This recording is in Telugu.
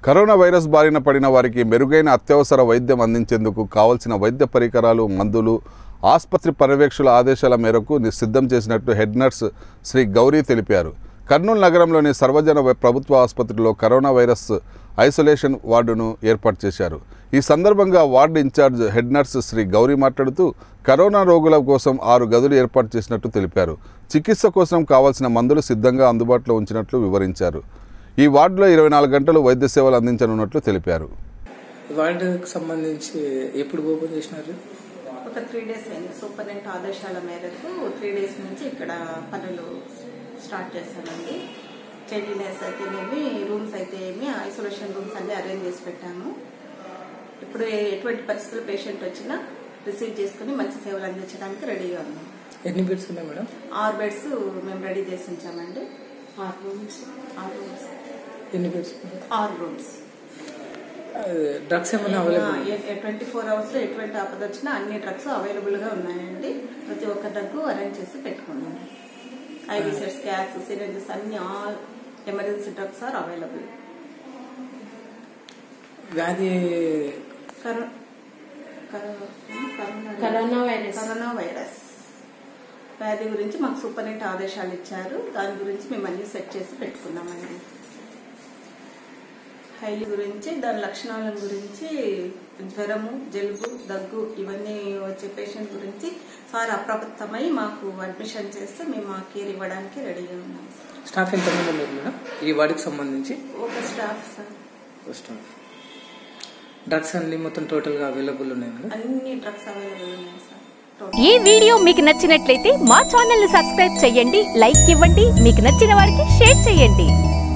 కరోనా వైరస్ బారిన పడిన వారికి మెరుగైన అత్యవసర వైద్యం అందించేందుకు కావలసిన వైద్య పరికరాలు మందులు ఆసుపత్రి పర్యవేక్షకుల ఆదేశాల మేరకు ని- సిద్ధం చేసినట్టు హెడ్ నర్స్ శ్రీ గౌరీ తెలిపారు కర్నూలు నగరంలోని సర్వజన వై- ప్రభుత్వ ఆసుపత్రిలో కరోనా వైరస్ ఐసోలేషన్ వార్డును ఏర్పాటు చేశారు ఈ సందర్భంగా ward incharge head nurse Shri Gauri మాట్లాడుతూ కరోనా రోగుల కోసం ఆరు గదులు ఏర్పాటు చేసినట్టు తెలిపారు చికిత్స కోసం కావాల్సిన మందులు సిద్ధంగా అందుబాటులో ఉంచినట్లు వివరించారు ఈ వార్డులో ఇరవై నాలుగు గంటలు వైద్య సేవలు అందించనున్నట్లు తెలిపారు వరల్డ్కి సంబంధించి ఎప్పుడు ఓపెన్ చేసినారు ఒక త్రీ డేస్ అయింది సూపరింటెండెంట్ ఆదేశాల మేరకు త్రీ డేస్ నుంచి ఇక్కడ పనులు స్టార్ట్ చేశామండి క్లీనినెస్ అయితేనేమి రూమ్స్ అయితే ఏమి ఐసోలేషన్ రూమ్స్ అన్ని అరేంజ్ చేసి పెట్టాము ఇప్పుడు ఏ- ఎటువంటి పరిస్థితులు పేషెంట్ వచ్చినా రిసీవ్ చేసుకుని మంచి సేవలు అందించడానికి రెడీగా ఉన్నాం ఎన్ని బెడ్స్ ఉన్నాయి మేడం ఆరు బెడ్స్ మేము రెడీ చేసి ఉంచామండి ఆరు రూమ్స్ ఆరు రూమ్స్ ఎన్ని బెడ్స్ ఆరు రూమ్స్ డ్రగ్స్ ఏమైనా అవైలబుల్ ట్వంటీ ఫోర్ అవర్స్ లో ఎటువంటి ఆపద వచ్చినా అన్ని డ్రగ్స్ అవైలబుల్ గా ఉన్నాయండి ప్రతి ఒక్క డ్రగ్ అరేంజ్ చేసి పెట్టుకున్నాము ఐవి సెట్స్ గ్యాస్ సిరంజెస్ అన్ని all emergency drugs are available వ్యాధి కరోనా వైరస్ కరోనా వైరస్ వ్యాధి గురించి మాకు సూపరింటెండెంట్ ఆదేశాలు ఇచ్చారు దాని గురించి మేము అన్ని సెట్ చేసి పెట్టుకున్నామండి హైలి గురించి దాని లక్షణాల గురించి జ్వరము జలుబు దగ్గు ఇవన్నీ వచ్చే పేషెంట్ గురించి సార్ అప్రమత్తమై మాకు అడ్మిషన్ చేస్తే మేము ఆ కేర్ ఇవ్వడానికి రెడీగా ఉన్నాం సార్. స్టాఫ్ ఎంతమంది ఉన్నారు మేడం ఈ వార్డుకి సంబంధించి ఒక స్టాఫ్ సార్ స్టాఫ్ డ్రగ్స్ అన్ని మొత్తం టోటల్గా అవైలబుల్ ఉన్నాయి మేడం అన్ని డ్రగ్స్ అవైలబుల్ ఉన్నాయి సార్ ఈ వీడియో మీకు నచ్చినట్లయితే మా ఛానల్ ని సబ్స్క్రైబ్ చేయండి లైక్ ఇవ్వండి మీకు నచ్చిన వారికి షేర్ చేయండి